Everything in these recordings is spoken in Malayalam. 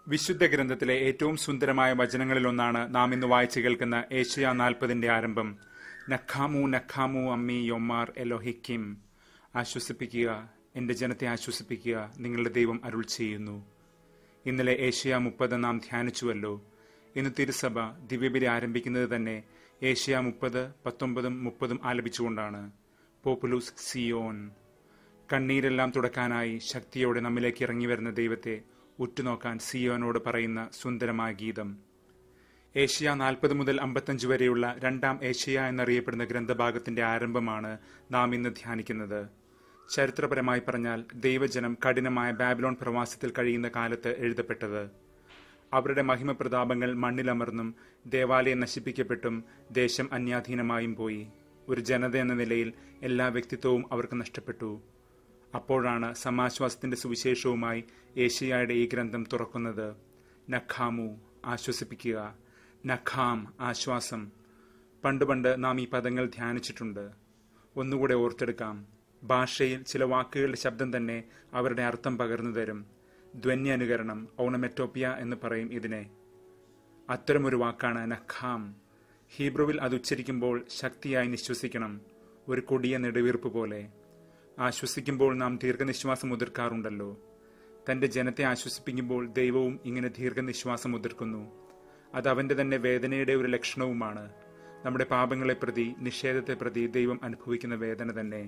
വിശുദ്ധ ഗ്രന്ഥത്തിലെ ഏറ്റവും സുന്ദരമായ വചനങ്ങളിലൊന്നാണ് നാം ഇന്ന് വായിച്ചു കേൾക്കുന്ന ഏഷ്യ നാൽപ്പതിന്റെ ആരംഭം നഖാമു നഖാമു അമ്മി യൊമ്മാർ എലോഹിക്കിം ആശ്വസിപ്പിക്കുക എന്റെ ജനത്തെ ആശ്വസിപ്പിക്കുക നിങ്ങളുടെ ദൈവം അരുൾ ചെയ്യുന്നു ഇന്നലെ ഏഷ്യ മുപ്പത് നാം ധ്യാനിച്ചുവല്ലോ ഇന്ന് തിരുസഭ ദിവ്യബലി ആരംഭിക്കുന്നത് തന്നെ ഏഷ്യ മുപ്പത് പത്തൊമ്പതും മുപ്പതും ആലപിച്ചുകൊണ്ടാണ് പോപ്പുലൂസ് സിയോൻ കണ്ണീരെല്ലാം തുടക്കാനായി ശക്തിയോടെ നമ്മിലേക്ക് ഇറങ്ങി വരുന്ന ദൈവത്തെ ഉറ്റുനോക്കാൻ സിയോനോട് പറയുന്ന സുന്ദരമായ ഗീതം ഏഷ്യ നാൽപ്പത് മുതൽ അമ്പത്തഞ്ച് വരെയുള്ള രണ്ടാം ഏഷ്യ എന്നറിയപ്പെടുന്ന ഗ്രന്ഥഭാഗത്തിന്റെ ആരംഭമാണ് നാം ഇന്ന് ധ്യാനിക്കുന്നത് ചരിത്രപരമായി പറഞ്ഞാൽ ദൈവജനം കഠിനമായ ബാബിലോൺ പ്രവാസത്തിൽ കഴിയുന്ന കാലത്ത് എഴുതപ്പെട്ടത് അവരുടെ മഹിമപ്രതാപങ്ങൾ മണ്ണിലമർന്നും ദേവാലയം നശിപ്പിക്കപ്പെട്ടും ദേശം അന്യാധീനമായും പോയി ഒരു ജനത എന്ന നിലയിൽ എല്ലാ വ്യക്തിത്വവും അവർക്ക് നഷ്ടപ്പെട്ടു അപ്പോഴാണ് സമാശ്വാസത്തിന്റെ സുവിശേഷവുമായി ഏഷ്യയുടെ ഈ ഗ്രന്ഥം തുറക്കുന്നത് നഖാമു ആശ്വസിപ്പിക്കുക നഖാം ആശ്വാസം പണ്ട് പണ്ട് നാം ഈ പദങ്ങൾ ധ്യാനിച്ചിട്ടുണ്ട് ഒന്നുകൂടെ ഓർത്തെടുക്കാം ഭാഷയിൽ ചില വാക്കുകളുടെ ശബ്ദം തന്നെ അവരുടെ അർത്ഥം പകർന്നു തരും ധ്വന്യനുകരണം ഓണമെറ്റോപ്പിയ എന്ന് പറയും ഇതിനെ അത്തരമൊരു വാക്കാണ് നഖാം ഹീബ്രുവിൽ അത് ഉച്ചരിക്കുമ്പോൾ ശക്തിയായി നിശ്വസിക്കണം ഒരു കൊടിയ നെടുവീർപ്പ് പോലെ ആശ്വസിക്കുമ്പോൾ നാം ദീർഘനിശ്വാസം മുതിർക്കാറുണ്ടല്ലോ തന്റെ ജനത്തെ ആശ്വസിപ്പിക്കുമ്പോൾ ദൈവവും ഇങ്ങനെ ദീർഘനിശ്വാസം മുതിർക്കുന്നു അത് അവന്റെ തന്നെ വേദനയുടെ ഒരു ലക്ഷണവുമാണ് നമ്മുടെ പാപങ്ങളെ പ്രതി നിഷേധത്തെ പ്രതി ദൈവം അനുഭവിക്കുന്ന വേദന തന്നെ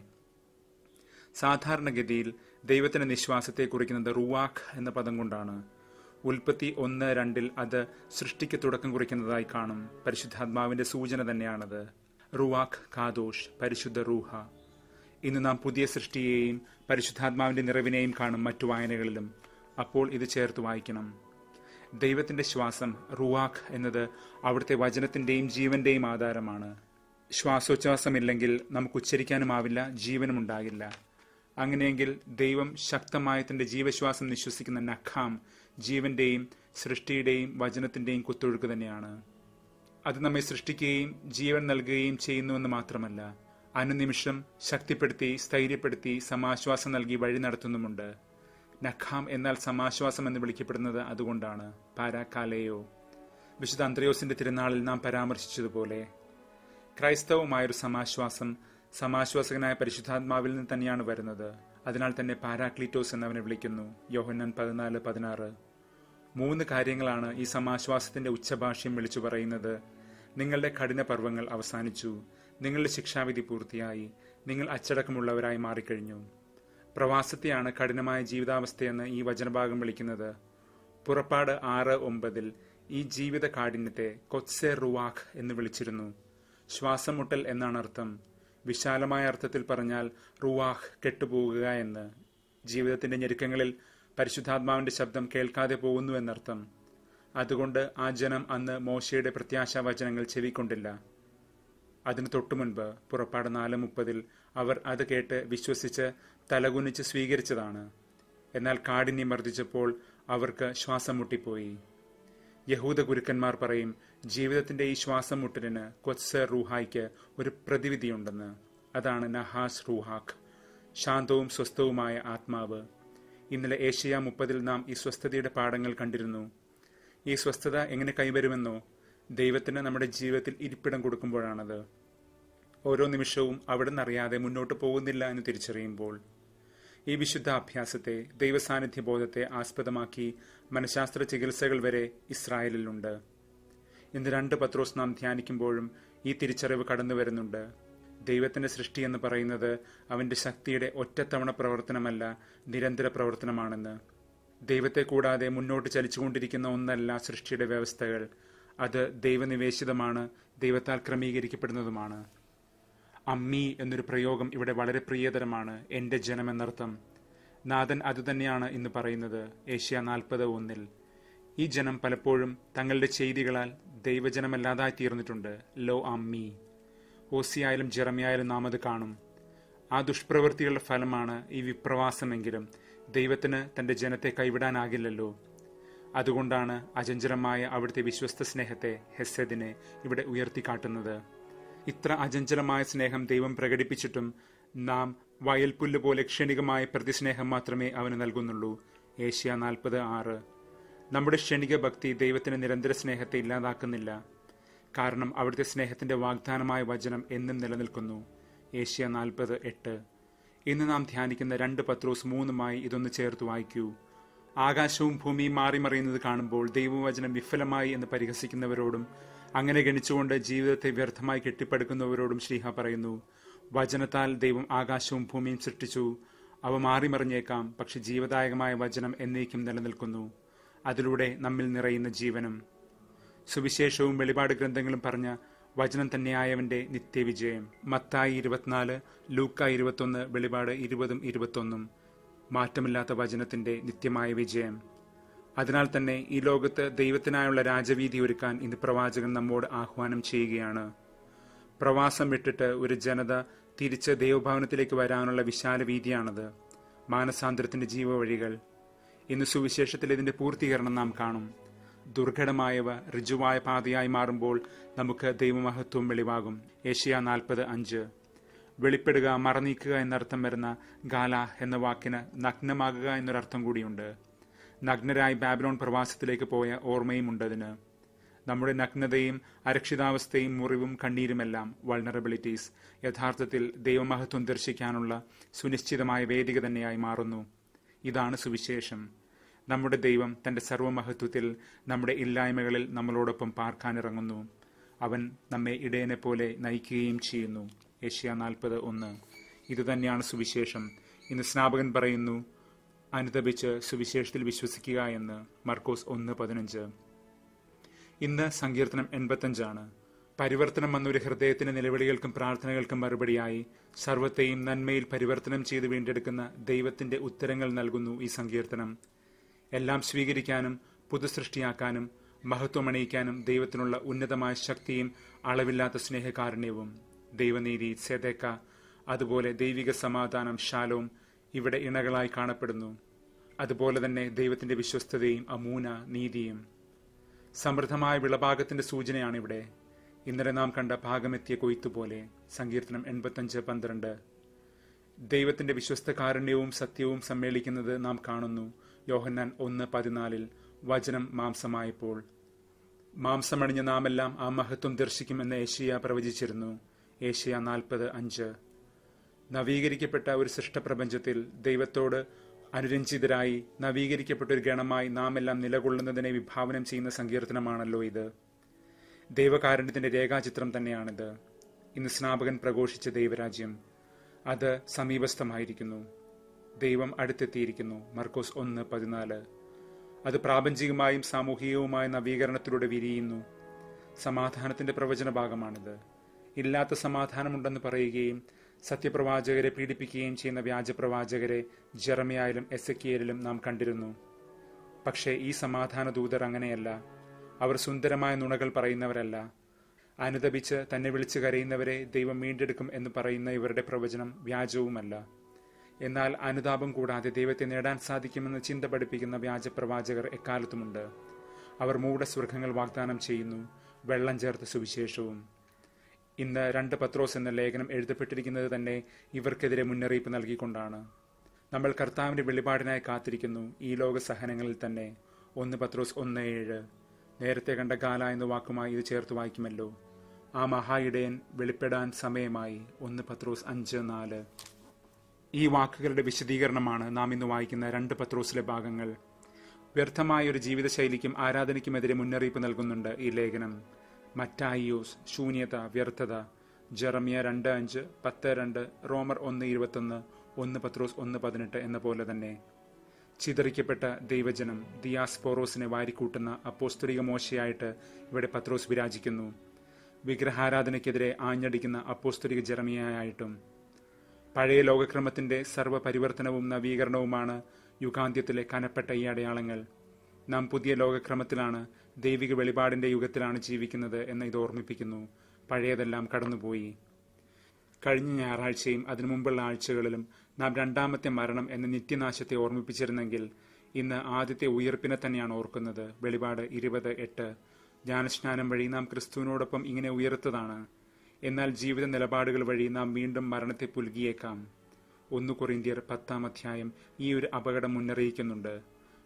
സാധാരണഗതിയിൽ ദൈവത്തിന്റെ നിശ്വാസത്തെ കുറിക്കുന്നത് റുവാഖ് എന്ന പദം കൊണ്ടാണ് ഉൽപ്പത്തി ഒന്ന് രണ്ടിൽ അത് സൃഷ്ടിക്ക് തുടക്കം കുറിക്കുന്നതായി കാണും പരിശുദ്ധാത്മാവിന്റെ സൂചന തന്നെയാണത് റുവാഖ് കാദോഷ് പരിശുദ്ധ റൂഹ ഇന്ന് നാം പുതിയ സൃഷ്ടിയെയും പരിശുദ്ധാത്മാവിന്റെ നിറവിനെയും കാണും മറ്റു വായനകളിലും അപ്പോൾ ഇത് ചേർത്ത് വായിക്കണം ദൈവത്തിന്റെ ശ്വാസം റുവാഖ് എന്നത് അവിടുത്തെ വചനത്തിന്റെയും ജീവന്റെയും ആധാരമാണ് ശ്വാസോച്ഛ്വാസമില്ലെങ്കിൽ നമുക്ക് ഉച്ചരിക്കാനുമാവില്ല ജീവനും ഉണ്ടാകില്ല അങ്ങനെയെങ്കിൽ ദൈവം ശക്തമായ തന്റെ ജീവശ്വാസം നിശ്വസിക്കുന്ന നഖാം ജീവന്റെയും സൃഷ്ടിയുടെയും വചനത്തിന്റെയും കുത്തൊഴുക്ക് തന്നെയാണ് അത് നമ്മെ സൃഷ്ടിക്കുകയും ജീവൻ നൽകുകയും ചെയ്യുന്നുവെന്ന് മാത്രമല്ല അനുനിമിഷം ശക്തിപ്പെടുത്തി സ്ഥൈര്യപ്പെടുത്തി സമാശ്വാസം നൽകി വഴി നടത്തുന്നുമുണ്ട് നഖാം എന്നാൽ സമാശ്വാസം എന്ന് വിളിക്കപ്പെടുന്നത് അതുകൊണ്ടാണ് പാരാക്കാലയോ വിശുദ്ധ അന്ത്രയോസിന്റെ തിരുനാളിൽ നാം പരാമർശിച്ചതുപോലെ ക്രൈസ്തവമായൊരു സമാശ്വാസം സമാശ്വാസകനായ പരിശുദ്ധാത്മാവിൽ നിന്ന് തന്നെയാണ് വരുന്നത് അതിനാൽ തന്നെ പാരാക്ലീറ്റോസ് എന്നവനെ വിളിക്കുന്നു യോഹന്നാൻ പതിനാല് പതിനാറ് മൂന്ന് കാര്യങ്ങളാണ് ഈ സമാശ്വാസത്തിന്റെ ഉച്ചഭാഷ്യം വിളിച്ചു പറയുന്നത് നിങ്ങളുടെ കഠിന പർവ്വങ്ങൾ അവസാനിച്ചു നിങ്ങളുടെ ശിക്ഷാവിധി പൂർത്തിയായി നിങ്ങൾ അച്ചടക്കമുള്ളവരായി മാറിക്കഴിഞ്ഞു പ്രവാസത്തെയാണ് കഠിനമായ ജീവിതാവസ്ഥയെന്ന് ഈ വചനഭാഗം വിളിക്കുന്നത് പുറപ്പാട് ആറ് ഒമ്പതിൽ ഈ ജീവിത കാഠിന്യത്തെ കൊത്സെ റുവാഖ് എന്ന് വിളിച്ചിരുന്നു ശ്വാസം മുട്ടൽ എന്നാണ് അർത്ഥം വിശാലമായ അർത്ഥത്തിൽ പറഞ്ഞാൽ റുവാഹ് കെട്ടുപോകുക എന്ന് ജീവിതത്തിന്റെ ഞെരുക്കങ്ങളിൽ പരിശുദ്ധാത്മാവിന്റെ ശബ്ദം കേൾക്കാതെ പോകുന്നു എന്നർത്ഥം അതുകൊണ്ട് ആ ജനം അന്ന് മോശയുടെ പ്രത്യാശാ വചനങ്ങൾ ചെവിക്കൊണ്ടില്ല അതിന് തൊട്ടുമുൻപ് പുറപ്പാട് നാല് മുപ്പതിൽ അവർ അത് കേട്ട് വിശ്വസിച്ച് തലകുനിച്ച് സ്വീകരിച്ചതാണ് എന്നാൽ കാഠിന്യം വർദ്ധിച്ചപ്പോൾ അവർക്ക് ശ്വാസം മുട്ടിപ്പോയി യഹൂദ ഗുരുക്കന്മാർ പറയും ജീവിതത്തിന്റെ ഈ ശ്വാസം മുട്ടലിന് കൊത്സ റൂഹായ്ക്ക് ഒരു പ്രതിവിധിയുണ്ടെന്ന് അതാണ് നഹാസ് റൂഹാഖ് ശാന്തവും സ്വസ്ഥവുമായ ആത്മാവ് ഇന്നലെ ഏഷ്യ മുപ്പതിൽ നാം ഈ സ്വസ്ഥതയുടെ പാഠങ്ങൾ കണ്ടിരുന്നു ഈ സ്വസ്ഥത എങ്ങനെ കൈവരുമെന്നോ ദൈവത്തിന് നമ്മുടെ ജീവിതത്തിൽ ഇരിപ്പിടം കൊടുക്കുമ്പോഴാണത് ഓരോ നിമിഷവും അവിടെ നിന്നറിയാതെ മുന്നോട്ട് പോകുന്നില്ല എന്ന് തിരിച്ചറിയുമ്പോൾ ഈ വിശുദ്ധ അഭ്യാസത്തെ ദൈവസാന്നിധ്യ ബോധത്തെ ആസ്പദമാക്കി മനഃശാസ്ത്ര ചികിത്സകൾ വരെ ഇസ്രായേലിലുണ്ട് ഇന്ന് രണ്ട് പത്രോസ് നാം ധ്യാനിക്കുമ്പോഴും ഈ തിരിച്ചറിവ് കടന്നു വരുന്നുണ്ട് ദൈവത്തിന്റെ സൃഷ്ടി എന്ന് പറയുന്നത് അവന്റെ ശക്തിയുടെ ഒറ്റത്തവണ പ്രവർത്തനമല്ല നിരന്തര പ്രവർത്തനമാണെന്ന് ദൈവത്തെ കൂടാതെ മുന്നോട്ട് ചലിച്ചുകൊണ്ടിരിക്കുന്ന ഒന്നല്ല സൃഷ്ടിയുടെ വ്യവസ്ഥകൾ അത് ദൈവനിവേശിതമാണ് ദൈവത്താൽ ക്രമീകരിക്കപ്പെടുന്നതുമാണ് അമ്മി എന്നൊരു പ്രയോഗം ഇവിടെ വളരെ പ്രിയതരമാണ് എന്റെ ജനം എന്നർത്ഥം നാഥൻ അതുതന്നെയാണ് ഇന്ന് പറയുന്നത് ഏഷ്യ നാൽപ്പത് ഒന്നിൽ ഈ ജനം പലപ്പോഴും തങ്ങളുടെ ചെയ്തികളാൽ ദൈവജനമല്ലാതായി തീർന്നിട്ടുണ്ട് ലോ അമ്മി ഓസിയായാലും ജെറമിയായാലും നാം അത് കാണും ആ ദുഷ്പ്രവൃത്തികളുടെ ഫലമാണ് ഈ വിപ്രവാസമെങ്കിലും ദൈവത്തിന് തന്റെ ജനത്തെ കൈവിടാനാകില്ലല്ലോ അതുകൊണ്ടാണ് അചഞ്ചലമായ അവിടുത്തെ വിശ്വസ്ത സ്നേഹത്തെ ഹെസദിനെ ഇവിടെ ഉയർത്തിക്കാട്ടുന്നത് ഇത്ര അചഞ്ചലമായ സ്നേഹം ദൈവം പ്രകടിപ്പിച്ചിട്ടും നാം വയൽപുല്ല് പോലെ ക്ഷണികമായ പ്രതിസ്നേഹം മാത്രമേ അവന് നൽകുന്നുള്ളൂ ഏഷ്യ നാൽപ്പത് ആറ് നമ്മുടെ ക്ഷണിക ഭക്തി ദൈവത്തിന്റെ നിരന്തര സ്നേഹത്തെ ഇല്ലാതാക്കുന്നില്ല കാരണം അവിടുത്തെ സ്നേഹത്തിന്റെ വാഗ്ദാനമായ വചനം എന്നും നിലനിൽക്കുന്നു ഏഷ്യ നാൽപ്പത് എട്ട് ഇന്ന് നാം ധ്യാനിക്കുന്ന രണ്ട് പത്രോസ് മൂന്നുമായി ഇതൊന്ന് ചേർത്ത് വായിക്കൂ ആകാശവും ഭൂമിയും മാറിമറിയുന്നത് കാണുമ്പോൾ ദൈവവചനം വിഫലമായി എന്ന് പരിഹസിക്കുന്നവരോടും അങ്ങനെ ഗണിച്ചുകൊണ്ട് ജീവിതത്തെ വ്യർത്ഥമായി കെട്ടിപ്പടുക്കുന്നവരോടും ശ്രീഹ പറയുന്നു വചനത്താൽ ദൈവം ആകാശവും ഭൂമിയും സൃഷ്ടിച്ചു അവ മാറിമറിഞ്ഞേക്കാം പക്ഷെ ജീവദായകമായ വചനം എന്നേക്കും നിലനിൽക്കുന്നു അതിലൂടെ നമ്മിൽ നിറയുന്ന ജീവനും സുവിശേഷവും വെളിപാട് ഗ്രന്ഥങ്ങളും പറഞ്ഞ വചനം തന്നെയായവന്റെ നിത്യവിജയം മത്തായി ഇരുപത്തിനാല് ലൂക്ക ഇരുപത്തൊന്ന് വെളിപാട് ഇരുപതും ഇരുപത്തൊന്നും മാറ്റമില്ലാത്ത വചനത്തിന്റെ നിത്യമായ വിജയം അതിനാൽ തന്നെ ഈ ലോകത്ത് ദൈവത്തിനായുള്ള രാജവീതി ഒരുക്കാൻ ഇന്ന് പ്രവാചകൻ നമ്മോട് ആഹ്വാനം ചെയ്യുകയാണ് പ്രവാസം വിട്ടിട്ട് ഒരു ജനത തിരിച്ച് ദൈവഭവനത്തിലേക്ക് വരാനുള്ള വിശാല വീതിയാണത് മാനസാന്തരത്തിന്റെ ജീവവഴികൾ ഇന്ന് സുവിശേഷത്തിൽ ഇതിന്റെ പൂർത്തീകരണം നാം കാണും ദുർഘടമായവ ഋജുവായ പാതയായി മാറുമ്പോൾ നമുക്ക് ദൈവമഹത്വം വെളിവാകും ഏഷ്യ നാൽപ്പത് അഞ്ച് വെളിപ്പെടുക മറനീക്കുക എന്നർത്ഥം വരുന്ന ഗാല എന്ന വാക്കിന് നഗ്നമാകുക എന്നൊരർത്ഥം കൂടിയുണ്ട് നഗ്നരായി ബാബിലോൺ പ്രവാസത്തിലേക്ക് പോയ ഓർമ്മയുമുണ്ടതിന് നമ്മുടെ നഗ്നതയും അരക്ഷിതാവസ്ഥയും മുറിവും കണ്ണീരുമെല്ലാം വൾണറബിലിറ്റീസ് യഥാർത്ഥത്തിൽ ദൈവമഹത്വം ദർശിക്കാനുള്ള സുനിശ്ചിതമായ വേദിക തന്നെയായി മാറുന്നു ഇതാണ് സുവിശേഷം നമ്മുടെ ദൈവം തന്റെ സർവമഹത്വത്തിൽ നമ്മുടെ ഇല്ലായ്മകളിൽ നമ്മളോടൊപ്പം പാർക്കാനിറങ്ങുന്നു അവൻ നമ്മെ ഇടയനെ പോലെ നയിക്കുകയും ചെയ്യുന്നു ഏഷ്യ നാൽപ്പത് ഒന്ന് ഇതുതന്നെയാണ് സുവിശേഷം ഇന്ന് സ്നാപകൻ പറയുന്നു അനുതപിച്ച് സുവിശേഷത്തിൽ വിശ്വസിക്കുക എന്ന് മർക്കോസ് ഒന്ന് പതിനഞ്ച് ഇന്ന് സങ്കീർത്തനം എൺപത്തഞ്ചാണ് പരിവർത്തനം വന്നൊരു ഹൃദയത്തിന്റെ നിലവിളികൾക്കും പ്രാർത്ഥനകൾക്കും മറുപടിയായി സർവത്തെയും നന്മയിൽ പരിവർത്തനം ചെയ്ത് വീണ്ടെടുക്കുന്ന ദൈവത്തിന്റെ ഉത്തരങ്ങൾ നൽകുന്നു ഈ സങ്കീർത്തനം എല്ലാം സ്വീകരിക്കാനും പുതുസൃഷ്ടിയാക്കാനും മഹത്വമണിയിക്കാനും ദൈവത്തിനുള്ള ഉന്നതമായ ശക്തിയും അളവില്ലാത്ത സ്നേഹകാരുണ്യവും ദൈവനീതി സെതേക്ക അതുപോലെ ദൈവിക സമാധാനം ശാലവും ഇവിടെ ഇണകളായി കാണപ്പെടുന്നു അതുപോലെ തന്നെ ദൈവത്തിന്റെ വിശ്വസ്തതയും അമൂന നീതിയും സമൃദ്ധമായ വിളഭാഗത്തിന്റെ സൂചനയാണ് ഇവിടെ ഇന്നലെ നാം കണ്ട ഭാഗമെത്തിയ കൊയ്ത്തു പോലെ സങ്കീർത്തനം എൺപത്തഞ്ച് പന്ത്രണ്ട് ദൈവത്തിന്റെ വിശ്വസ്ത കാരുണ്യവും സത്യവും സമ്മേളിക്കുന്നത് നാം കാണുന്നു യോഹന്നാൻ ഒന്ന് പതിനാലിൽ വചനം മാംസമായപ്പോൾ മാംസമണിഞ്ഞ നാമെല്ലാം ആ മഹത്വം ദർശിക്കുമെന്ന് ഏഷ്യ പ്രവചിച്ചിരുന്നു ഏഷ്യ നാൽപ്പത് അഞ്ച് നവീകരിക്കപ്പെട്ട ഒരു സൃഷ്ടപ്രപഞ്ചത്തിൽ ദൈവത്തോട് അനുരഞ്ജിതരായി നവീകരിക്കപ്പെട്ട ഒരു ഗണമായി നാം എല്ലാം നിലകൊള്ളുന്നതിനെ വിഭാവനം ചെയ്യുന്ന സങ്കീർത്തനമാണല്ലോ ഇത് ദൈവകാരുണ്യത്തിന്റെ രേഖാചിത്രം തന്നെയാണിത് ഇന്ന് സ്നാപകൻ പ്രഘോഷിച്ച ദൈവരാജ്യം അത് സമീപസ്ഥമായിരിക്കുന്നു ദൈവം അടുത്തെത്തിയിരിക്കുന്നു മർക്കോസ് ഒന്ന് പതിനാല് അത് പ്രാപഞ്ചികമായും സാമൂഹികവുമായ നവീകരണത്തിലൂടെ വിരിയുന്നു സമാധാനത്തിന്റെ പ്രവചന ഭാഗമാണിത് ഇല്ലാത്ത സമാധാനമുണ്ടെന്ന് പറയുകയും സത്യപ്രവാചകരെ പീഡിപ്പിക്കുകയും ചെയ്യുന്ന വ്യാജപ്രവാചകരെ ജെറമയായാലും എസക്കിയലിലും നാം കണ്ടിരുന്നു പക്ഷേ ഈ സമാധാന ദൂതർ അങ്ങനെയല്ല അവർ സുന്ദരമായ നുണകൾ പറയുന്നവരല്ല അനുദപിച്ച് തന്നെ വിളിച്ചു കരയുന്നവരെ ദൈവം വീണ്ടെടുക്കും എന്ന് പറയുന്ന ഇവരുടെ പ്രവചനം വ്യാജവുമല്ല എന്നാൽ അനുതാപം കൂടാതെ ദൈവത്തെ നേടാൻ സാധിക്കുമെന്ന് ചിന്ത പഠിപ്പിക്കുന്ന വ്യാജപ്രവാചകർ എക്കാലത്തുമുണ്ട് അവർ മൂഢസ്വർഗങ്ങൾ വാഗ്ദാനം ചെയ്യുന്നു വെള്ളം ചേർത്ത സുവിശേഷവും ഇന്ന് രണ്ട് പത്രോസ് എന്ന ലേഖനം എഴുതപ്പെട്ടിരിക്കുന്നത് തന്നെ ഇവർക്കെതിരെ മുന്നറിയിപ്പ് നൽകിക്കൊണ്ടാണ് നമ്മൾ കർത്താവിന്റെ വെളിപാടിനായി കാത്തിരിക്കുന്നു ഈ ലോക സഹനങ്ങളിൽ തന്നെ ഒന്ന് പത്രോസ് ഒന്ന് ഏഴ് നേരത്തെ കണ്ട കാല എന്ന വാക്കുമായി ഇത് ചേർത്ത് വായിക്കുമല്ലോ ആ മഹായിടയൻ വെളിപ്പെടാൻ സമയമായി ഒന്ന് പത്രോസ് അഞ്ച് നാല് ഈ വാക്കുകളുടെ വിശദീകരണമാണ് നാം ഇന്ന് വായിക്കുന്ന രണ്ട് പത്രോസിലെ ഭാഗങ്ങൾ വ്യർത്ഥമായ ഒരു ജീവിതശൈലിക്കും ആരാധനയ്ക്കുമെതിരെ മുന്നറിയിപ്പ് നൽകുന്നുണ്ട് ഈ ലേഖനം മറ്റായിയോസ് ശൂന്യത വ്യർത്ഥത ജെറമിയ രണ്ട് അഞ്ച് പത്ത് രണ്ട് റോമർ ഒന്ന് ഇരുപത്തൊന്ന് ഒന്ന് പത്രോസ് ഒന്ന് പതിനെട്ട് എന്ന പോലെ തന്നെ ചിതറിക്കപ്പെട്ട ദൈവജനം ദിയാസ്പോറോസിനെ വാരിക്കൂട്ടുന്ന അപ്പോസ്തലിക മോശയായിട്ട് ഇവിടെ പത്രോസ് വിരാജിക്കുന്നു വിഗ്രഹാരാധനയ്ക്കെതിരെ ആഞ്ഞടിക്കുന്ന അപ്പോസ്തലിക ജെറമിയായിട്ടും പഴയ ലോകക്രമത്തിന്റെ സർവ്വപരിവർത്തനവും നവീകരണവുമാണ് യുഗാന്ത്യത്തിലെ കനപ്പെട്ട ഈ അടയാളങ്ങൾ നാം പുതിയ ലോകക്രമത്തിലാണ് ദൈവിക വെളിപാടിന്റെ യുഗത്തിലാണ് ജീവിക്കുന്നത് എന്ന് ഇത് ഓർമ്മിപ്പിക്കുന്നു പഴയതെല്ലാം കടന്നുപോയി കഴിഞ്ഞ ഞായറാഴ്ചയും അതിനു മുമ്പുള്ള ആഴ്ചകളിലും നാം രണ്ടാമത്തെ മരണം എന്ന നിത്യനാശത്തെ ഓർമ്മിപ്പിച്ചിരുന്നെങ്കിൽ ഇന്ന് ആദ്യത്തെ ഉയർപ്പിനെ തന്നെയാണ് ഓർക്കുന്നത് വെളിപാട് ഇരുപത് എട്ട് ജ്ഞാനസ്നാനം വഴി നാം ക്രിസ്തുവിനോടൊപ്പം ഇങ്ങനെ ഉയർത്തതാണ് എന്നാൽ ജീവിത നിലപാടുകൾ വഴി നാം വീണ്ടും മരണത്തെ പുൽകിയേക്കാം ഒന്ന് കൊറിന്ത്യർ പത്താം അധ്യായം ഈ ഒരു അപകടം മുന്നറിയിക്കുന്നുണ്ട്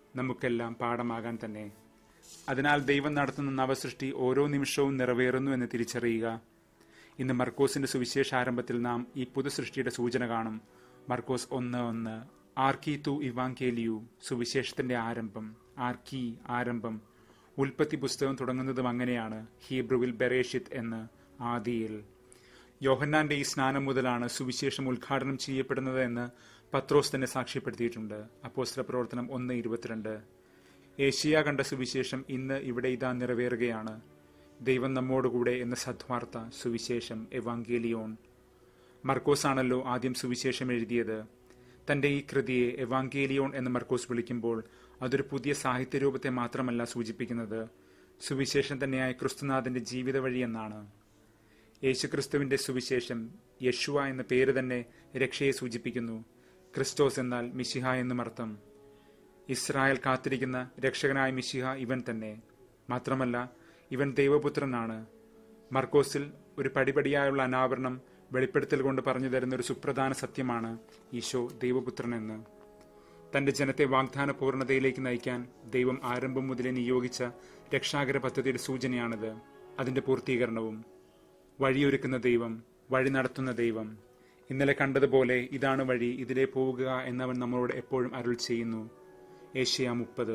നമുക്കെല്ലാം പാഠമാകാൻ തന്നെ അതിനാൽ ദൈവം നടത്തുന്ന നവസൃഷ്ടി ഓരോ നിമിഷവും നിറവേറുന്നു എന്ന് തിരിച്ചറിയുക ഇന്ന് മർക്കോസിന്റെ സുവിശേഷ ആരംഭത്തിൽ നാം ഈ പുതുസൃഷ്ടിയുടെ സൂചന കാണും മർക്കോസ് ഒന്ന് ഒന്ന് ആർക്കി തു ഇവാങ്കേലിയു സുവിശേഷത്തിന്റെ ആരംഭം ആർക്കി ആരംഭം ഉൽപ്പത്തി പുസ്തകം തുടങ്ങുന്നതും അങ്ങനെയാണ് ഹീബ്രുവിൽ ബെറേഷിത്ത് എന്ന് ആദിയിൽ യോഹന്നാന്റെ ഈ സ്നാനം മുതലാണ് സുവിശേഷം ഉദ്ഘാടനം ചെയ്യപ്പെടുന്നത് എന്ന് പത്രോസ് തന്നെ സാക്ഷ്യപ്പെടുത്തിയിട്ടുണ്ട് അപ്പോസ്തല പ്രവർത്തനം ഒന്ന് ഇരുപത്തിരണ്ട് ഏഷ്യ കണ്ട സുവിശേഷം ഇന്ന് ഇവിടെ ഇതാ നിറവേറുകയാണ് ദൈവം നമ്മോടുകൂടെ എന്ന സദ്വാർത്ത സുവിശേഷം എവാങ്കേലിയോൺ മർക്കോസ് ആണല്ലോ ആദ്യം സുവിശേഷം എഴുതിയത് തന്റെ ഈ കൃതിയെ എവാങ്കേലിയോൺ എന്ന് മർക്കോസ് വിളിക്കുമ്പോൾ അതൊരു പുതിയ സാഹിത്യരൂപത്തെ മാത്രമല്ല സൂചിപ്പിക്കുന്നത് സുവിശേഷം തന്നെയായ ക്രിസ്തുനാഥന്റെ ജീവിത വഴി എന്നാണ് യേശുക്രിസ്തുവിന്റെ സുവിശേഷം യശുവ എന്ന പേര് തന്നെ രക്ഷയെ സൂചിപ്പിക്കുന്നു ക്രിസ്റ്റോസ് എന്നാൽ മിശിഹ എന്നും അർത്ഥം ഇസ്രായേൽ കാത്തിരിക്കുന്ന രക്ഷകനായ മിശിഹ ഇവൻ തന്നെ മാത്രമല്ല ഇവൻ ദൈവപുത്രനാണ് മർക്കോസിൽ ഒരു പടിപടിയായുള്ള അനാവരണം വെളിപ്പെടുത്തൽ കൊണ്ട് പറഞ്ഞു തരുന്ന ഒരു സുപ്രധാന സത്യമാണ് ഈശോ ദൈവപുത്രനെന്ന് തന്റെ ജനത്തെ വാഗ്ദാന പൂർണ്ണതയിലേക്ക് നയിക്കാൻ ദൈവം ആരംഭം മുതലേ നിയോഗിച്ച രക്ഷാകര പദ്ധതിയുടെ സൂചനയാണിത് അതിന്റെ പൂർത്തീകരണവും വഴിയൊരുക്കുന്ന ദൈവം വഴി നടത്തുന്ന ദൈവം ഇന്നലെ കണ്ടതുപോലെ ഇതാണ് വഴി ഇതിലേ പോവുക എന്നവൻ നമ്മളോട് എപ്പോഴും അരുൾ ചെയ്യുന്നു ഏഷ്യ മുപ്പത്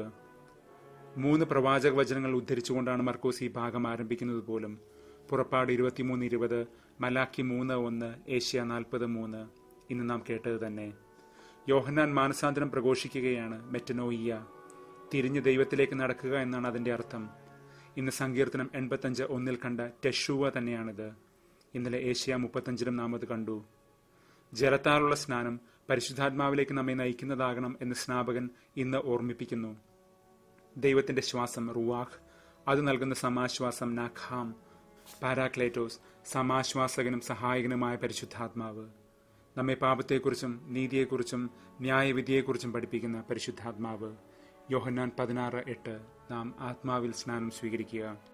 മൂന്ന് പ്രവാചക വചനങ്ങൾ ഉദ്ധരിച്ചുകൊണ്ടാണ് മർക്കോസ് ഈ ഭാഗം ആരംഭിക്കുന്നത് പോലും പുറപ്പാട് ഇരുപത്തിമൂന്ന് ഇരുപത് മലാക്കി മൂന്ന് ഒന്ന് ഏഷ്യ നാൽപ്പത് മൂന്ന് ഇന്ന് നാം കേട്ടത് തന്നെ യോഹന്നാൻ മാനസാന്തരം പ്രഘോഷിക്കുകയാണ് മെറ്റനോയിയ തിരിഞ്ഞ് ദൈവത്തിലേക്ക് നടക്കുക എന്നാണ് അതിന്റെ അർത്ഥം ഇന്ന് സങ്കീർത്തനം എൺപത്തഞ്ച് ഒന്നിൽ കണ്ട ടെഷുവ തന്നെയാണിത് ഇന്നലെ ഏഷ്യ മുപ്പത്തഞ്ചിലും നാം അത് കണ്ടു ജലത്താലുള്ള സ്നാനം പരിശുദ്ധാത്മാവിലേക്ക് നമ്മെ നയിക്കുന്നതാകണം എന്ന് സ്നാപകൻ ഇന്ന് ഓർമ്മിപ്പിക്കുന്നു ദൈവത്തിന്റെ ശ്വാസം റുവാഹ് അത് നൽകുന്ന സമാശ്വാസം നാഖാം പാരാക്ലേറ്റോസ് സമാശ്വാസകനും സഹായകനുമായ പരിശുദ്ധാത്മാവ് നമ്മെ പാപത്തെക്കുറിച്ചും നീതിയെക്കുറിച്ചും ന്യായവിധിയെക്കുറിച്ചും പഠിപ്പിക്കുന്ന പരിശുദ്ധാത്മാവ് യോഹന്നാൻ പതിനാറ് എട്ട് നാം ആത്മാവിൽ സ്നാനം സ്വീകരിക്കുക